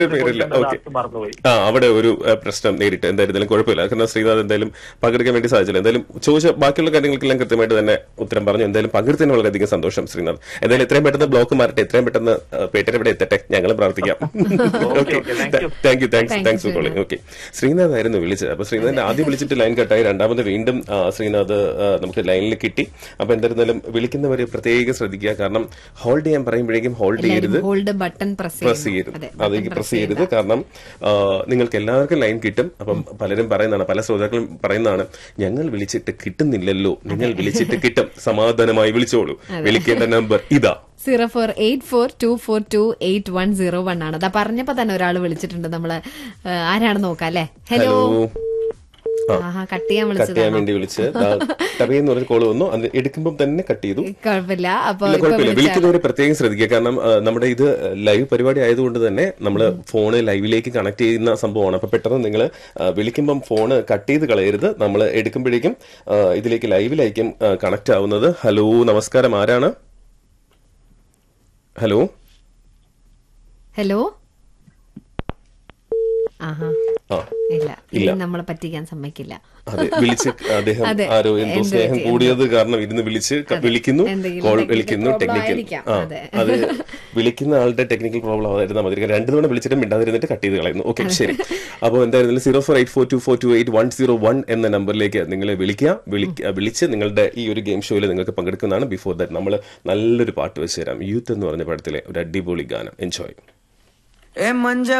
പേരില്ല okay last മറന്നുപോയി ആ അവിടെ ഒരു ആ, പ്രശ്നം നേരിട്ട് എന്തായിരുന്നാലും കുഴപ്പമില്ല കാരണം ശ്രീനാഥ് എന്തായാലും പങ്കെടുക്കാൻ വേണ്ടി സാധിച്ചില്ല എന്തായാലും ചോദിച്ച ബാക്കിയുള്ള കാര്യങ്ങൾക്കെല്ലാം കൃത്യമായിട്ട് തന്നെ ഉത്തരം പറഞ്ഞു എന്തായാലും പങ്കെടുത്തതിന് വളരെയധികം സന്തോഷം ശ്രീനാഥ് എന്തായാലും എത്രയും പെട്ടെന്ന് ബ്ലോക്ക് മാറട്ടെ എത്രയും പെട്ടെന്ന് ആ, പേട്ടൻ ഇവിടെ എത്തട്ടെ ഞങ്ങൾ പ്രാർത്ഥിക്കാം okay, okay, thank you. Thank you thanks Thank thanks for you, calling okay Srinath ആയിരുന്നു വിളിച്ചത് അപ്പൊ ശ്രീനാഥിന്റെ ആദ്യം വിളിച്ചിട്ട് ലൈൻ കട്ടായി രണ്ടാമത് വീണ്ടും ആ, ശ്രീനാഥ് ആ, നമുക്ക് ലൈനിൽ കിട്ടി അപ്പൊ എന്തായിരുന്നാലും വിളിക്കുന്നവരെ പ്രത്യേകം ശ്രദ്ധിക്കുക കാരണം ഹോൾഡ് ചെയ്യാൻ പറയുമ്പോഴേക്കും ഹോൾഡ് ചെയ്യരുത് ഹോൾഡ് ബട്ടൺ പ്രസ് പ്രസ് ചെയ്യരുത് അതേക്ക് പ്രസ് ചെയ്യരുത് കാരണം ആ, നിങ്ങൾക്ക് എല്ലാവർക്കും ലൈൻ കിട്ടും അപ്പം പലരും പറയുന്നതാണ് പല ശ്രോതാക്കളും പറയുന്നതാണ് ഞങ്ങൾ വിളിച്ചിട്ട് കിട്ടുന്നില്ലല്ലോ നിങ്ങൾ വിളിച്ചിട്ട് കിട്ടും സമാധാനമായി വിളിച്ചോളൂ വിളിക്കേണ്ട നമ്പർ ഇതാ zero four eight four two four two eight one zero one ആണ് അതാ പറഞ്ഞപ്പോ തന്നെ ഒരാൾ വിളിച്ചിട്ടുണ്ട് നമ്മള് ആ, ആരാണെന്ന് നോക്കാം അല്ലേ ഹലോ ഹലോ ആഹാ കട്ട് ചെയ്യാൻ കട്ട് ചെയ്യാൻ വിളിച്ചതാണോ വേണ്ടി വിളിച്ച് ടബയെന്ന് പറഞ്ഞ കോള് വന്നു അത് എടുക്കുമ്പോൾ തന്നെ കട്ട് ചെയ്തു കുഴപ്പമില്ല അപ്പൊ ഇല്ല ഇപ്പൊ കുഴപ്പമില്ല വിളിച്ച വിളിക്കുന്നവര് പ്രത്യേകം ശ്രദ്ധിക്കുക കാരണം ആ, നമ്മുടെ ഇത് ലൈവ് പരിപാടി ആയതുകൊണ്ട് തന്നെ നമ്മൾ ഫോണ് ലൈവിലേക്ക് കണക്ട് ചെയ്യുന്ന സംഭവമാണ് അപ്പൊ പെട്ടെന്ന് നിങ്ങൾ വിളിക്കുമ്പം ഫോണ് കട്ട് ചെയ്ത് കളയരുത് നമ്മൾ എടുക്കുമ്പോഴേക്കും ആ, ഇതിലേക്ക് ലൈവിലായിരിക്കും കണക്ട് ആവുന്നത് ഹലോ നമസ്കാരം ആരാണ് ഹലോ ഹലോ ആഹാ ആ ഇല്ല ഇല്ല. ഇനി നമ്മളെ പറ്റിക്കാൻ സമ്മതിക്കില്ല അതെ വിളിച്ച് അദ്ദേഹം അതെ. ആരോ എന്തോ എന്ത് സ്നേഹം പറ്റി, കൂടിയത് കാരണം ഇരുന്ന് വിളിച്ച് ക- വിളിക്കുന്നു എന്തെങ്കിലും കോൾ technical വിളിക്കുന്നു problem ടെക്നിക്കൽ ആയിരിക്കാം. ആ അതെ. അത് വിളിക്കുന്ന ആളുടെ ടെക്നിക്കൽ പ്രോബ്ലം ആയിരുന്നാൽ മതി കാരണം രണ്ടു തവണ വിളിച്ചിട്ട് മിണ്ടാതിരുന്നിട്ട് കട്ട് ചെയ്ത് കളയുന്നു ഓക്കെ ശരി അപ്പോൾ എന്തായിരുന്നാലും zero four eight four two four two eight one zero one എന്ന നമ്പറിലേക്ക് നിങ്ങൾ വിളിക്കുക വിളിക്ക- വിളിച്ച് നിങ്ങളുടെ ഈ ഒരു ഗെയിം ഷോയിൽ നിങ്ങൾക്ക് പങ്കെടുക്കുന്നതാണ് ബിഫോർ ദാറ്റ് നമ്മൾ നല്ലൊരു പാട്ട് വെച്ച് തരാം യൂത്ത് എന്ന് പറഞ്ഞ പടത്തിലെ ഒരു അടിപൊളി ഗാനം എൻജോയ് ए मंजा